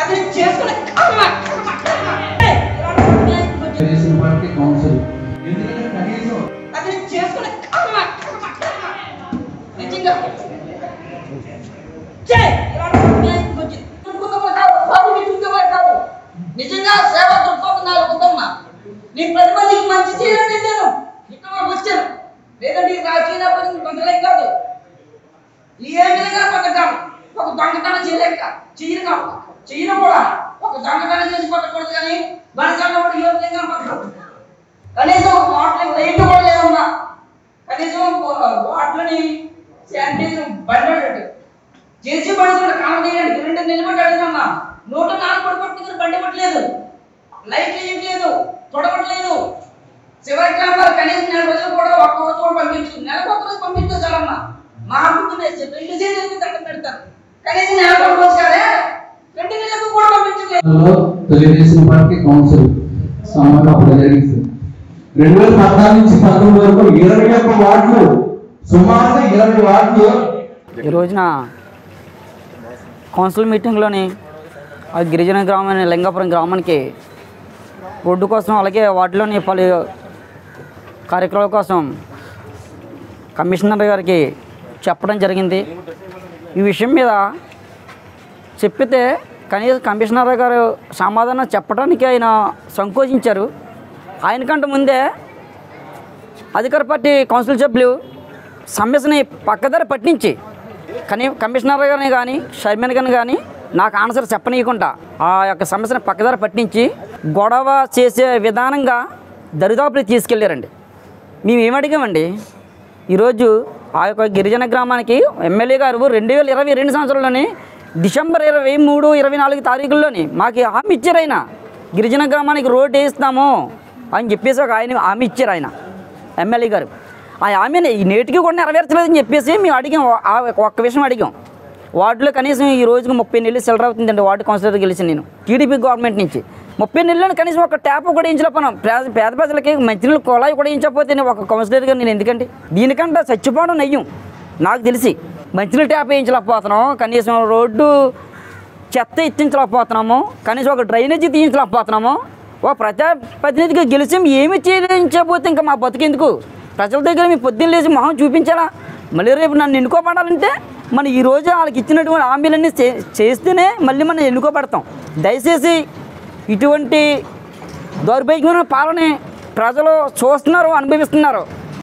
అది చేసుకునే కర్మ కర్మ కర్మ ఏయ్, ఇలాంటి వాడిని కొంచెం తెలుగుదేశం పార్టీ కౌన్సిల్ ఎందుకంటే కనీసం అది చేసుకునే కర్మ కర్మ కర్మ నిజంగా జై ఇలాంటి వాడిని కొంచెం అనుకున్నవాడు కాదు పార్టీ మీటింగ్ కాదు నిజంగా సేవా దృక్పథం నాకు ఉందమ్మా నీ పది మందికి మంచి చేయాలని నేను ఇక్కడ వరకు వచ్చాను లేదంటే ఈ రాజకీయ నేపథ్యం బతకలేం కాదు ఏ విధంగా బతకం ఒక దొంగతనం చేయలేక చెయ్యను కాదు చెయ్యను కూడా ఒక దొంగతనం చేసి బతకూడదు కానీ బతకడం కూడా ఏ విధంగా బతకం కనీసం ఒక వాటర్ లైట్ కూడా లేదమ్మా కనీసం వాటర్ని శానిటైజర్ బండి చేసి పడుతున్నాడు కాలం చేయండి రెండు నిలబడి అడుగుతున్నా నూట నాలుగు పడిపోతుంది బండి పట్టలేదు లైట్ ఏం లేదు తొడగట్లేదు చివరికి అన్నారు కనీసం నెల రోజులు కూడా ఒక్క రోజు కూడా పంపించు నెలకు ఒక రోజు పంపించు చాలమ్మా మా అమ్ముకునే రెండు చేతులకి దండం పెడతారు కనీసం నెల ఒక రోజు కాదే రెండు నెలలకు కూడా పంపించలేదు లో తెలుగుదేశం పార్టీ కౌన్సిల్ సమావేశం అప్పుడు జరిగింది రెండు వేల పద్నాలుగు నుంచి పంతొమ్మిది వరకు ఇరవై ఒక్క వార్డులు సుమారుగా ఇరవై వార్డులు ఈ రోజున కౌన్సిల్ మీటింగ్లోని ఆ గిరిజన గ్రామం లింగాపురం గ్రామానికి రోడ్డు కోసం అలాగే వాటిలోని పలు కార్యక్రమాల కోసం కమిషనర్ గారికి చెప్పడం జరిగింది ఈ విషయం మీద చెప్పితే కనీసం కమిషనర్ గారు సమాధానం చెప్పడానికి ఆయన సంకోచించారు ఆయనకంటే ముందే అధికార పార్టీ కౌన్సిల్ సభ్యులు సమస్యని పక్కదారి పట్టించి కానీ కమిషనర్ గారిని కానీ చైర్మన్ గారిని కానీ నాకు ఆన్సర్ చెప్పనీయకుండా ఆ యొక్క సమస్యను పక్కదారి పట్టించి గొడవ చేసే విధానంగా దరిదాపులు తీసుకెళ్ళారండి మేము ఏమడిగామండి ఈరోజు ఆ యొక్క గిరిజన గ్రామానికి ఎమ్మెల్యే గారు రెండు వేల ఇరవై రెండు సంవత్సరంలోని డిసెంబర్ ఇరవై మూడు ఇరవై నాలుగు తారీఖుల్లోని మాకు హామీ ఇచ్చారు ఆయన గిరిజన గ్రామానికి రోడ్డు వేయిస్తాము అని చెప్పేసి ఒక ఆయన హామీ ఇచ్చారు ఆయన ఎమ్మెల్యే గారు ఆ హామీని ఈ నేటికి కూడా నెరవేర్చలేదని చెప్పేసి మేము అడిగాం ఆ ఒక్క విషయం అడిగాం వార్డులో కనీసం ఈ రోజుకి ముప్పై నెలలు సెలవు అవుతుందండి వార్డు కౌన్సిలర్ గెలిచి నేను టీడీపీ గవర్నమెంట్ నుంచి ముప్పై నెలలను కనీసం ఒక ట్యాప్ కూడా వేయించలేకపోయినాం పేద పేద ప్రజలకి మంచినీళ్ళు కుళాయి కూడా వేయించకపోతే నేను ఒక కౌన్సిలర్గా నేను ఎందుకండి దీనికంటే చచ్చిపోవడం నయ్యం నాకు తెలిసి మంచినీళ్ళు ట్యాప్ వేయించలేకపోతున్నాం కనీసం రోడ్డు చెత్త ఎత్తించలేకపోతున్నాము కనీసం ఒక డ్రైనేజీ తీయించలేకపోతున్నాము ఒక ప్రజా ప్రతినిధిగా గెలిచి ఏమి చేయించకపోతే ఇంకా మా బతుకెందుకు ప్రజల దగ్గర మీ పొద్దున్న లేచి మొహం చూపించాలా మళ్ళీ రేపు నన్ను ఎన్నుకోబడాలంటే మనం ఈ రోజు వాళ్ళకి ఇచ్చినటువంటి హామీలన్నీ చే- చేస్తేనే మళ్ళీ మనం ఎన్నుకోబడతాం దయచేసి ఇటువంటి దౌర్భాగ్యమైన పాలన ప్రజలు చూస్తున్నారు అనుభవిస్తున్నారు